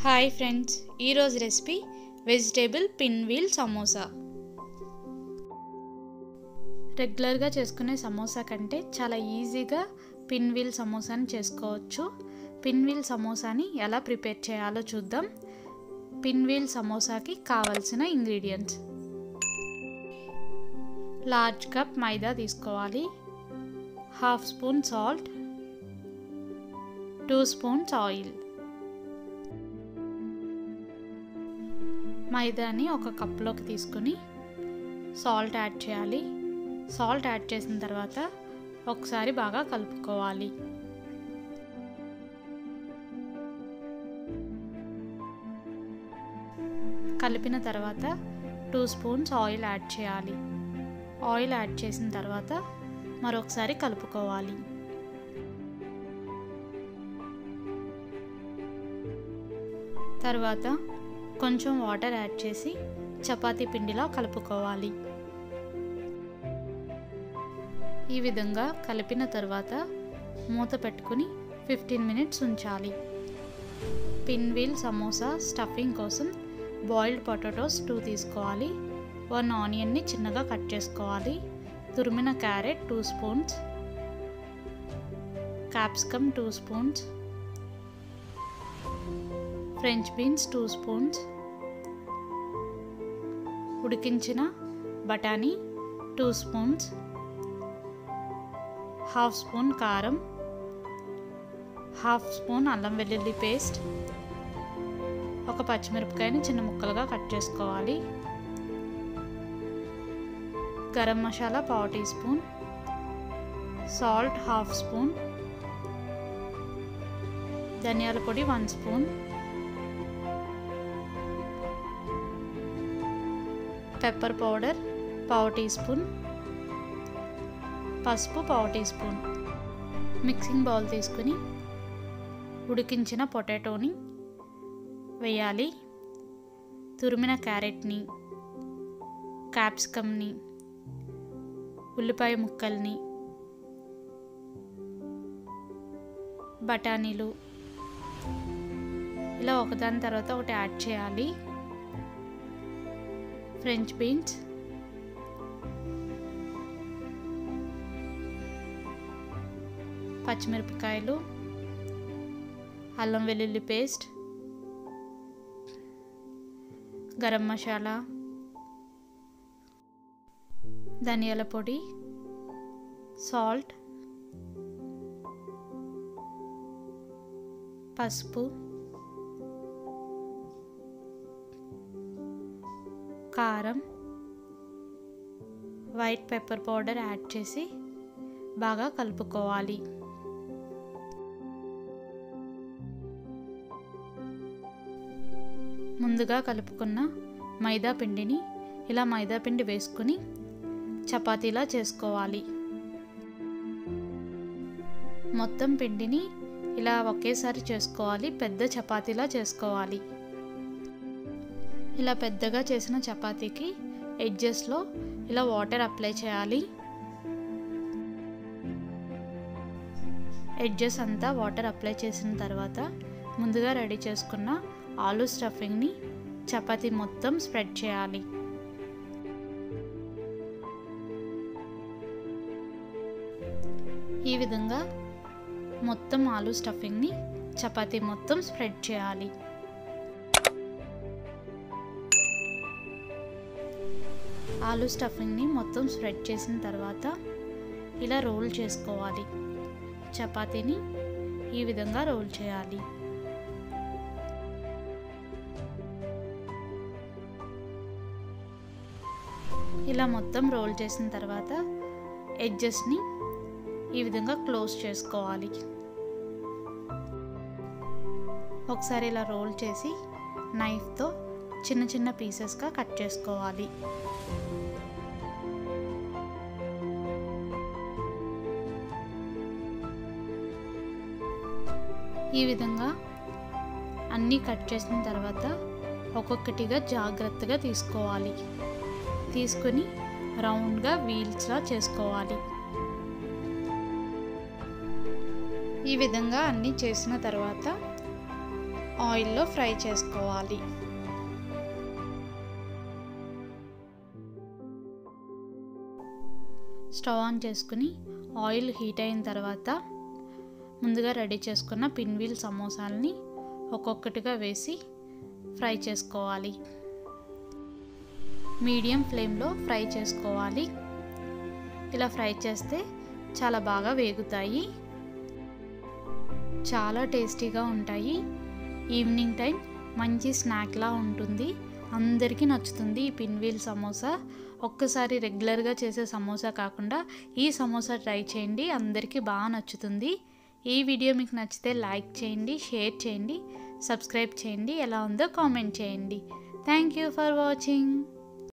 hi friends ఈరోజు recipe vegetable pinwheel samosa రెగ్యులర్గా చేసుకునే సమోసా కంటే చాలా ఈజీగా పిన్ వీల్ సమోసాని చేసుకోవచ్చు పిన్ వీల్ సమోసాని ఎలా ప్రిపేర్ చేయాలో చూద్దాం పిన్ వీల్ సమోసాకి కావలసిన ఇంగ్రీడియంట్స్ లార్జ్ కప్ మైదా తీసుకోవాలి half spoon salt two spoons oil మైదాని ఒక కప్లోకి తీసుకుని సాల్ట్ యాడ్ చేయాలి సాల్ట్ యాడ్ చేసిన తర్వాత ఒకసారి బాగా కలుపుకోవాలి కలిపిన తర్వాత టూ స్పూన్స్ ఆయిల్ యాడ్ చేయాలి ఆయిల్ యాడ్ చేసిన తర్వాత మరొకసారి కలుపుకోవాలి తర్వాత కొంచెం వాటర్ యాడ్ చేసి చపాతీ పిండిలా కలుపుకోవాలి ఈ విధంగా కలిపిన తర్వాత మూత పెట్టుకుని ఫిఫ్టీన్ మినిట్స్ ఉంచాలి పిన్ వీల్ సమోసా స్టఫింగ్ కోసం బాయిల్డ్ పొటాటోస్ టూ తీసుకోవాలి వన్ ఆనియన్ని చిన్నగా కట్ చేసుకోవాలి తురిమిన carrot two spoons capsicum two spoons French beans two spoons ఉడికించిన బఠానీ టూ స్పూన్స్ హాఫ్ స్పూన్ కారం హాఫ్ స్పూన్ అల్లం వెల్లుల్లి పేస్ట్ ఒక పచ్చిమిరపకాయని చిన్న ముక్కలుగా కట్ చేసుకోవాలి గరం మసాలా పావు teaspoon salt half spoon ధనియాల పొడి వన్ స్పూన్ పెప్పర్ పౌడర్ పావు టీ స్పూన్ పసుపు పావు టీ స్పూన్ మిక్సింగ్ బౌల్ తీసుకుని ఉడికించిన పొటాటోని వేయాలి తురిమిన క్యారెట్ని క్యాప్సికమ్ని ఉల్లిపాయ ముక్కల్ని బఠానీలు ఇలా ఒకదాని తర్వాత ఒకటి యాడ్ చేయాలి ఫ్రెంచ్ బీన్స్ పచ్చిమిరపకాయలు అల్లం వెల్లుల్లి పేస్ట్ గరం మసాలా ధనియాల పొడి సాల్ట్ పసుపు కారం వైట్ పెప్పర్ పౌడర్ యాడ్ చేసి బాగా కలుపుకోవాలి ముందుగా కలుపుకున్న మైదా పిండిని ఇలా మైదా పిండి వేసుకుని చపాతీలా చేసుకోవాలి మొత్తం పిండిని ఇలా ఒకేసారి చేసుకోవాలి పెద్ద చపాతీలా చేసుకోవాలి ఇలా పెద్దగా చేసిన చపాతీకి ఎడ్జెస్లో ఇలా వాటర్ అప్లై చేయాలి ఎడ్జెస్ అంతా వాటర్ అప్లై చేసిన తర్వాత ముందుగా రెడీ చేసుకున్న ఆలు స్టఫింగ్ని చపాతీ మొత్తం స్ప్రెడ్ చేయాలి ఈ విధంగా మొత్తం ఆలు స్టఫింగ్ని చపాతీ మొత్తం స్ప్రెడ్ చేయాలి ఆలు స్టఫింగ్ని మొత్తం స్ప్రెడ్ చేసిన తర్వాత ఇలా రోల్ చేసుకోవాలి చపాతీని ఈ విధంగా రోల్ చేయాలి ఇలా మొత్తం రోల్ చేసిన తర్వాత ఎడ్జెస్ని ఈ విధంగా క్లోజ్ చేసుకోవాలి ఒకసారి ఇలా రోల్ చేసి నైఫ్తో చిన్న చిన్న పీసెస్గా కట్ చేసుకోవాలి ఈ విధంగా అన్నీ కట్ చేసిన తర్వాత ఒక్కొక్కటిగా జాగ్రత్తగా తీసుకోవాలి తీసుకొని రౌండ్గా వీల్స్లా చేసుకోవాలి ఈ విధంగా అన్నీ చేసిన తర్వాత ఆయిల్లో ఫ్రై చేసుకోవాలి స్టవ్ ఆన్ చేసుకుని ఆయిల్ హీట్ అయిన తర్వాత ముందుగా రెడీ చేసుకున్న పిన్వీల్ సమోసాలని ఒక్కొక్కటిగా వేసి ఫ్రై చేసుకోవాలి మీడియం ఫ్లేమ్లో ఫ్రై చేసుకోవాలి ఇలా ఫ్రై చేస్తే చాలా బాగా వేగుతాయి చాలా టేస్టీగా ఉంటాయి ఈవినింగ్ టైం మంచి స్నాక్లా ఉంటుంది అందరికీ నచ్చుతుంది ఈ పిన్వీల్ సమోసా ఒక్కసారి రెగ్యులర్గా చేసే సమోసా కాకుండా ఈ సమోసా ట్రై చేయండి అందరికీ బాగా నచ్చుతుంది ఈ వీడియో మీకు నచ్చితే లైక్ చేయండి షేర్ చేయండి సబ్స్క్రైబ్ చేయండి ఎలా ఉందో కామెంట్ చేయండి థ్యాంక్ యూ ఫర్ వాచింగ్